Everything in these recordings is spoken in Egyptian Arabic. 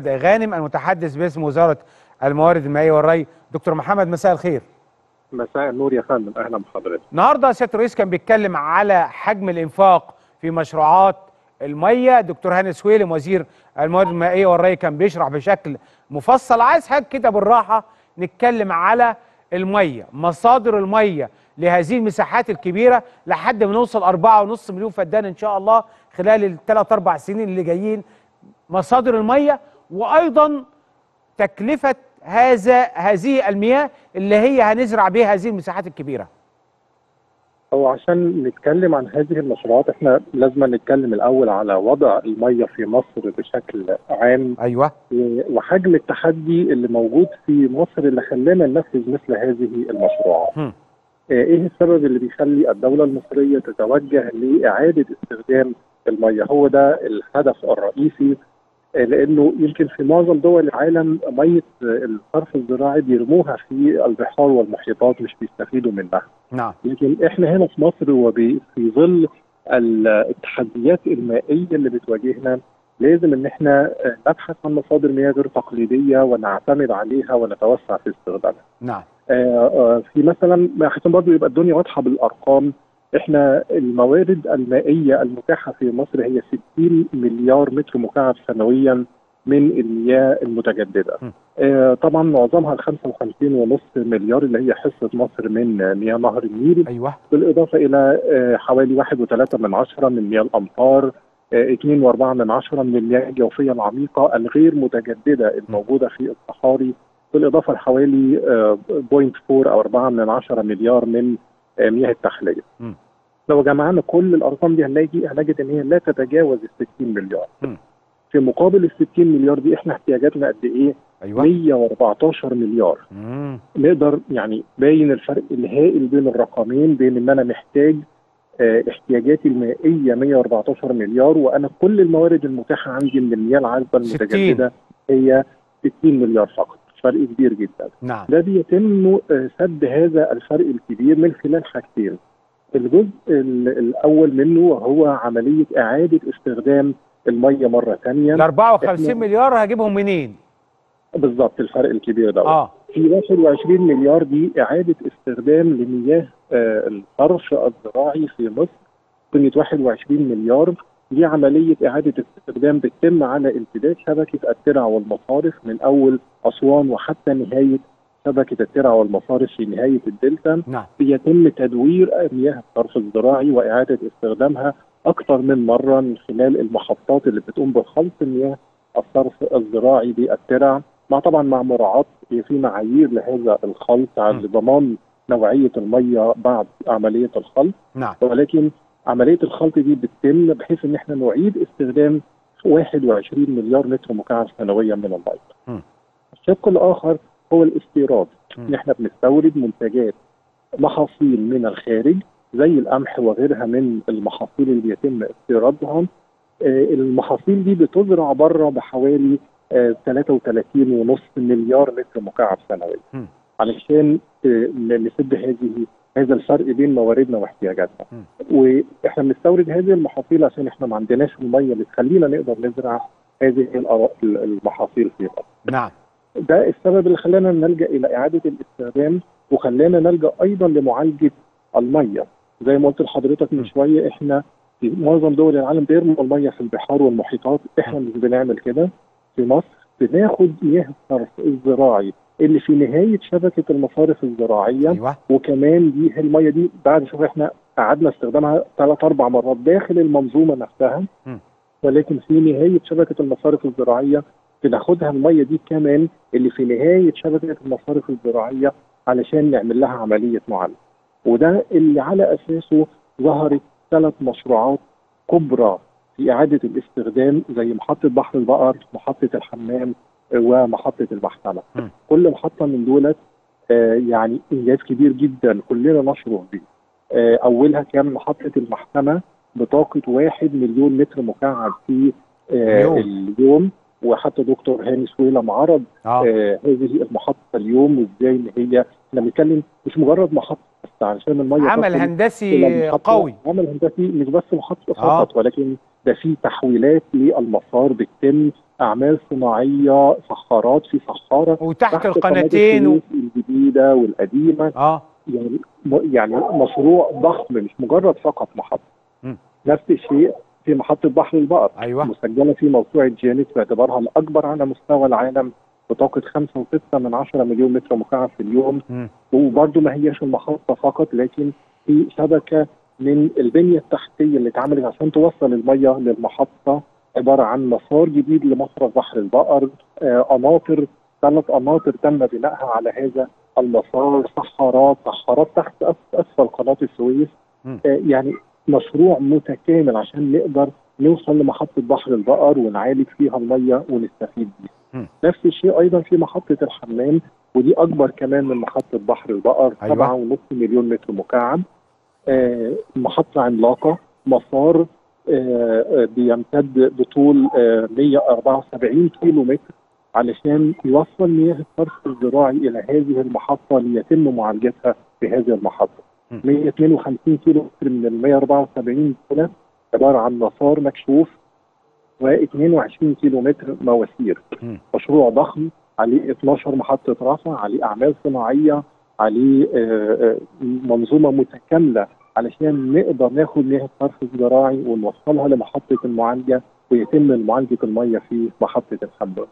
غانم المتحدث باسم وزاره الموارد المائيه والري دكتور محمد مساء الخير مساء النور يا فندم اهلا بحضرتك النهارده سياده الرئيس كان بيتكلم على حجم الانفاق في مشروعات الميه دكتور هاني سويلم وزير الموارد المائيه والري كان بيشرح بشكل مفصل عايز حاجه كده بالراحه نتكلم على الميه مصادر الميه لهذه المساحات الكبيره لحد ما نوصل 4.5 مليون فدان ان شاء الله خلال الثلاث اربع سنين اللي جايين مصادر الميه وايضا تكلفه هذا هذه المياه اللي هي هنزرع بها هذه المساحات الكبيره هو عشان نتكلم عن هذه المشروعات احنا لازم نتكلم الاول على وضع الميه في مصر بشكل عام ايوه وحجم التحدي اللي موجود في مصر اللي خلانا ننفذ مثل هذه المشروعات. هم. ايه السبب اللي بيخلي الدوله المصريه تتوجه لاعاده استخدام الميه؟ هو ده الهدف الرئيسي لانه يمكن في معظم دول العالم ميه الصرف الزراعي بيرموها في البحار والمحيطات مش بيستفيدوا منها. نعم لكن احنا هنا في مصر وفي ظل التحديات المائيه اللي بتواجهنا لازم ان احنا نبحث عن مصادر مياه غير تقليديه ونعتمد عليها ونتوسع في استخدامها. نعم في مثلا عشان برضه يبقى الدنيا واضحه بالارقام احنا الموارد المائيه المتاحه في مصر هي 60 مليار متر مكعب سنويا من المياه المتجدده. آه طبعا معظمها ال 55.5 مليار اللي هي حصه مصر من مياه نهر النيل ايوه بالاضافه الى آه حوالي 1.3 من عشرة من مياه الامطار آه 2.4 من عشرة من المياه الجوفيه العميقه الغير متجدده الموجوده في الصحاري بالاضافه لحوالي 0.4 او 4 من عشرة مليار من مياه التحليه. م. لو جمعنا كل الارقام دي هنلاقي هنجد ان هي لا تتجاوز ال 60 مليار. م. في مقابل ال 60 مليار دي احنا احتياجاتنا قد ايه؟ ايوه 114 مليار. مم. نقدر يعني باين الفرق الهائل بين الرقمين بين ان انا محتاج اه احتياجاتي المائيه 114 مليار وانا كل الموارد المتاحه عندي من المياه العذبه المتجدده هي 60 مليار فقط. فرق كبير جدا. نعم ده بيتم سد هذا الفرق الكبير من خلال حاجتين. الجزء الاول منه هو عمليه اعاده استخدام الميه مره ثانيه ال 54 إحنا- مليار هجيبهم منين؟ بالظبط الفرق الكبير ده اه في 21 مليار دي اعاده استخدام لمياه آه الصرف الزراعي في مصر قيمه 21 مليار دي عمليه اعاده استخدام بتتم على امتداد شبكه الترع والمصارف من اول اسوان وحتى نهايه شبكه الترع والمصارف في نهايه الدلتا نعم بيتم تدوير مياه الصرف الزراعي واعاده استخدامها اكثر من مره من خلال المحطات اللي بتقوم بخلط مياه الصرف الزراعي بالترع مع طبعا مع مراعاه في معايير لهذا الخلط م. على ضمان نوعيه الميه بعد عمليه الخلط نعم ولكن عمليه الخلط دي بتتم بحيث ان احنا نعيد استخدام 21 مليار متر مكعب سنويا من م. الميه. الشق الاخر هو الاستيراد، م. ان احنا بنستورد منتجات محاصيل من الخارج زي القمح وغيرها من المحاصيل اللي بيتم استيرادها آه، المحاصيل دي بتزرع بره بحوالي آه، 33.5 مليار متر مكعب سنويا م. علشان آه، نسد هذه هذا الفرق بين مواردنا واحتياجاتنا م. واحنا بنستورد هذه المحاصيل عشان احنا ما عندناش الميه اللي تخلينا نقدر نزرع هذه الأرا- المحاصيل في مصر نعم ده السبب اللي خلانا نلجا الى اعاده الاستخدام وخلانا نلجا ايضا لمعالجه الميه زي ما قلت لحضرتك م. من شويه احنا في معظم دول العالم بيرموا الميه في البحار والمحيطات احنا مش بنعمل كده في مصر بناخد مياه الصرف الزراعي اللي في نهايه شبكه المصارف الزراعيه ايوه وكمان دي الميه دي بعد شوف احنا قعدنا استخدامها ثلاث اربع مرات داخل المنظومه نفسها م. ولكن في نهايه شبكه المصارف الزراعيه بناخدها الميه دي كمان اللي في نهايه شبكه المصارف الزراعيه علشان نعمل لها عمليه معالجه وده اللي على اساسه ظهرت ثلاث مشروعات كبرى في اعاده الاستخدام زي محطه بحر البقر محطه الحمام آه، ومحطه المحسنه م. كل محطه من دولت آه، يعني انجاز كبير جدا كلنا نشرف بيه آه، اولها كان محطه المحكمه بطاقه واحد مليون متر مكعب في آه، اليوم. اليوم وحتى دكتور هاني سويلم عرض اه آه هذه المحطه اليوم وازاي ان هي احنا بنتكلم مش مجرد محطه بس علشان الميه عمل تصل هندسي إلى المحطة. قوي عمل هندسي مش بس محطه آه. فقط ولكن ده في تحويلات للمسار بتتم اعمال صناعيه صخارات في صخاره وتحت تحت القناتين و... قناة السويس الجديده والقديمه اه يعني م- يعني مشروع ضخم مش مجرد فقط محطه مم. نفس الشيء في محطه بحر البقر ايوه مسجله في موسوعه جينيس باعتبارها الاكبر على مستوى العالم بطاقه 5.6 من 10 مليون متر مكعب في اليوم مم. وبرضه ما هيش المحطه فقط لكن في شبكه من البنيه التحتيه اللي اتعملت عشان توصل الميه للمحطه عباره عن مسار جديد لمصرف بحر البقر آه، قناطر ثلاث قناطر تم بنائها على هذا المسار صحارات صحارات تحت أس- اسفل قناه السويس مم. آه، يعني مشروع متكامل عشان نقدر نوصل لمحطه بحر البقر ونعالج فيها الميه ونستفيد بيها. مم. نفس الشيء ايضا في محطه الحمام ودي اكبر كمان من محطه بحر البقر أيوة. 7.5 مليون متر مكعب آه، محطه عملاقه مسار آه، آه، بيمتد بطول آه، 174 كيلو متر علشان يوصل مياه الصرف الزراعي الى هذه المحطه ليتم معالجتها في هذه المحطه. م. 152 كيلو متر من ال 174 دول عباره عن مسار مكشوف و22 كيلو متر مواسير. م. مشروع ضخم عليه 12 محطه رفع، عليه اعمال صناعيه، عليه آه، آه، منظومه متكامله علشان نقدر ناخد مياه الصرف الزراعي ونوصلها لمحطه المعالجه ويتم معالجه الميه في محطه الحمام.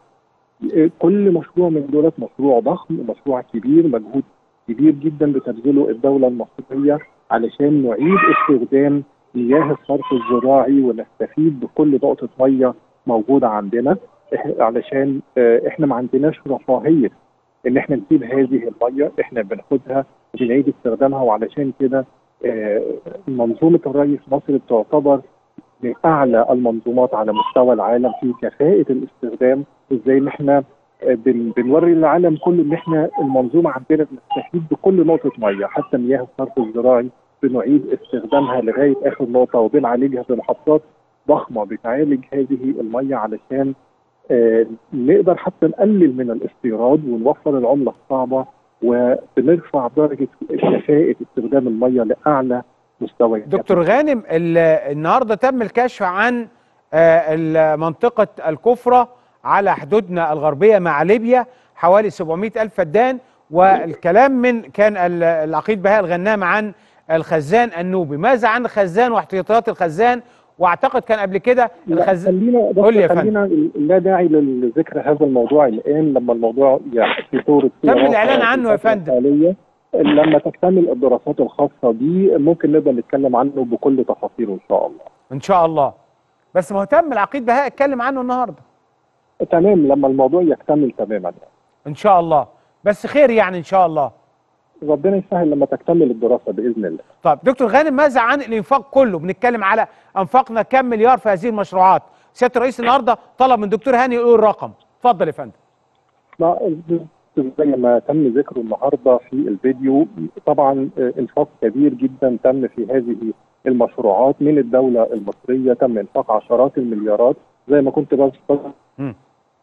كل مشروع من دولت مشروع ضخم مشروع كبير مجهود كبير جدا بتبذله الدوله المصريه علشان نعيد استخدام مياه الصرف الزراعي ونستفيد بكل نقطه ميه موجوده عندنا إح- علشان آه، احنا ما عندناش رفاهيه ان احنا نسيب هذه الميه احنا بناخدها وبنعيد استخدامها وعلشان كده آه، منظومه الري في مصر بتعتبر من اعلى المنظومات على مستوى العالم في كفاءه الاستخدام وازاي ان احنا آه، بن بنوري العالم كله ان احنا المنظومه عندنا بنستفيد بكل نقطه ميه حتى مياه الصرف الزراعي بنعيد استخدامها لغايه اخر نقطه وبنعالجها في محطات ضخمه بتعالج هذه الميه علشان آه، نقدر حتى نقلل من الاستيراد ونوفر العمله الصعبه وبنرفع درجه كفاءه استخدام الميه لاعلى مستويات دكتور غانم ال- النهارده تم الكشف عن آه، ال- منطقة الكفرة على حدودنا الغربية مع ليبيا حوالي 700 ألف فدان والكلام من كان ال- العقيد بهاء الغنام عن الخزان النوبي ماذا عن الخزان واحتياطات الخزان واعتقد كان قبل كده لا الخزان خلينا بس قول لي يا خلينا لا داعي لذكر هذا الموضوع الان لما الموضوع يعني في طور تم الإعلان عنه يا فندم. الحالية. لما تكتمل الدراسات الخاصه دي ممكن نقدر نتكلم عنه بكل تفاصيله ان شاء الله. ان شاء الله بس مهتم العقيد بهاء اتكلم عنه النهارده تمام لما الموضوع يكتمل تماما ان شاء الله بس خير يعني ان شاء الله ربنا يسهل لما تكتمل الدراسه باذن الله. طيب دكتور غانم ماذا عن الانفاق كله بنتكلم على انفقنا كم مليار في هذه المشروعات سياده الرئيس النهارده طلب من دكتور هاني يقول الرقم اتفضل يا فندم ما زي ما تم ذكره النهارده في الفيديو طبعا آه، انفاق كبير جدا تم في هذه المشروعات من الدوله المصريه تم انفاق عشرات المليارات زي ما كنت بس مم.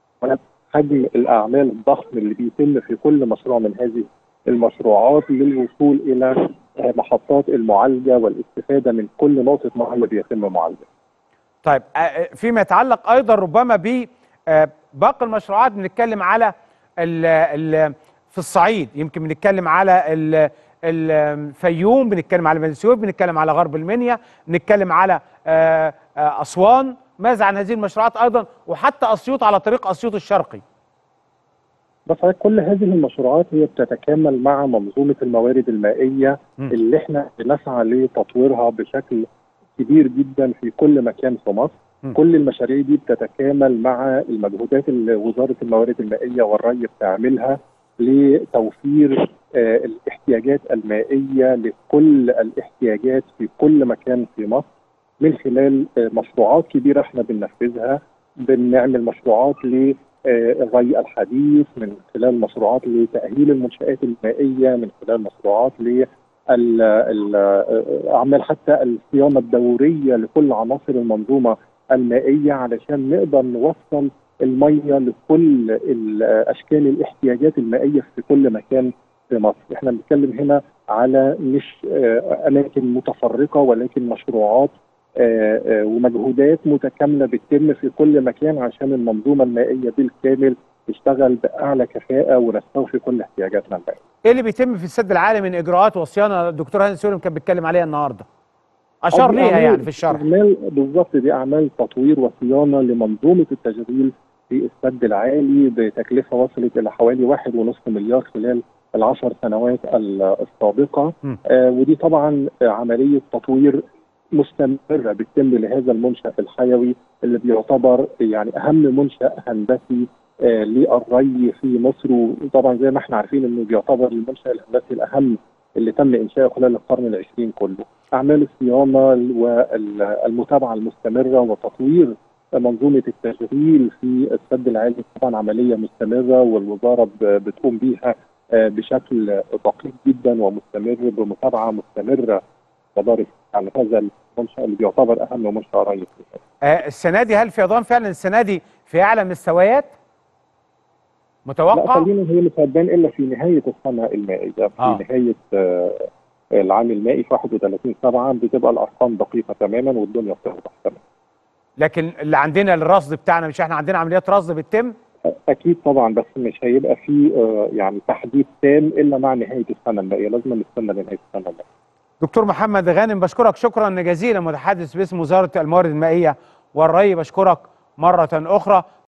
حجم الاعمال الضخم اللي بيتم في كل مشروع من هذه المشروعات للوصول الى آه، محطات المعالجه والاستفاده من كل نقطه ميه بيتم معالجتها. طيب آه، آه، فيما يتعلق ايضا ربما ب آه، باقي المشروعات بنتكلم على ال ال في الصعيد يمكن بنتكلم على ال الفيوم بنتكلم على بني سويف بنتكلم على غرب المنيا بنتكلم على آه، آه، اسوان ماذا عن هذه المشروعات ايضا وحتى اسيوط على طريق اسيوط الشرقي بس كل هذه المشروعات هي بتتكامل مع منظومه الموارد المائيه مم. اللي احنا بنسعى لتطويرها بشكل كبير جدا في كل مكان في مصر مم. كل المشاريع دي بتتكامل مع المجهودات اللي وزاره الموارد المائيه والري بتعملها لتوفير آه، الاحتياجات المائيه لكل الاحتياجات في كل مكان في مصر من خلال آه، مشروعات كبيره احنا بننفذها بنعمل مشروعات للري الحديث من خلال مشروعات لتاهيل المنشات المائيه من خلال مشروعات ل ال- ال- اعمال حتى الصيانه الدوريه لكل عناصر المنظومه المائيه علشان نقدر نوصل الميه لكل ال- اشكال الاحتياجات المائيه في كل مكان في مصر، احنا بنتكلم هنا على مش آه، اماكن متفرقه ولكن مشروعات آه، آه، ومجهودات متكامله بتتم في كل مكان عشان المنظومه المائيه بالكامل تشتغل باعلى كفاءه ونستوفي كل احتياجاتنا المائيه. ايه اللي بيتم في السد العالي من اجراءات وصيانه الدكتور هاني سولم كان بيتكلم عليها النهارده اشار دي ليها أعمال- يعني في الشرح اعمال بالظبط دي اعمال تطوير وصيانه لمنظومه التشغيل في السد العالي بتكلفه وصلت الى حوالي واحد ونصف مليار خلال العشر سنوات ال- السابقه م. آه ودي طبعا آه، عمليه تطوير مستمره بتتم لهذا المنشا الحيوي اللي بيعتبر يعني اهم منشا هندسي آه للري في مصر وطبعا زي ما احنا عارفين انه بيعتبر المنشا الهندسي الاهم اللي تم انشاؤه خلال القرن العشرين كله. اعمال الصيانه والمتابعه المستمره وتطوير منظومه التشغيل في السد العالي طبعا عمليه مستمره والوزاره ب- بتقوم بيها آه، بشكل دقيق جدا ومستمر بمتابعه مستمره تدارك على هذا المنشا اللي بيعتبر اهم منشا ري في مصر. آه السنه دي هل فيضان فعلا السنه دي في اعلى مستويات لا متوقع خلينا هي مش هتبان الا في نهايه السنه المائيه في آه. نهايه آه، العام المائي في 31 7 بتبقى الارقام دقيقه تماما والدنيا بتوضح تماما. لكن اللي عندنا الرصد بتاعنا مش احنا عندنا عمليات رصد بتتم اكيد طبعا بس مش هيبقى في آه، يعني تحديد تام الا مع نهايه السنه المائيه لازم نستنى لنهايه السنه المائيه دكتور محمد غانم بشكرك شكرا جزيلا متحدث باسم وزاره الموارد المائيه والري بشكرك مره اخرى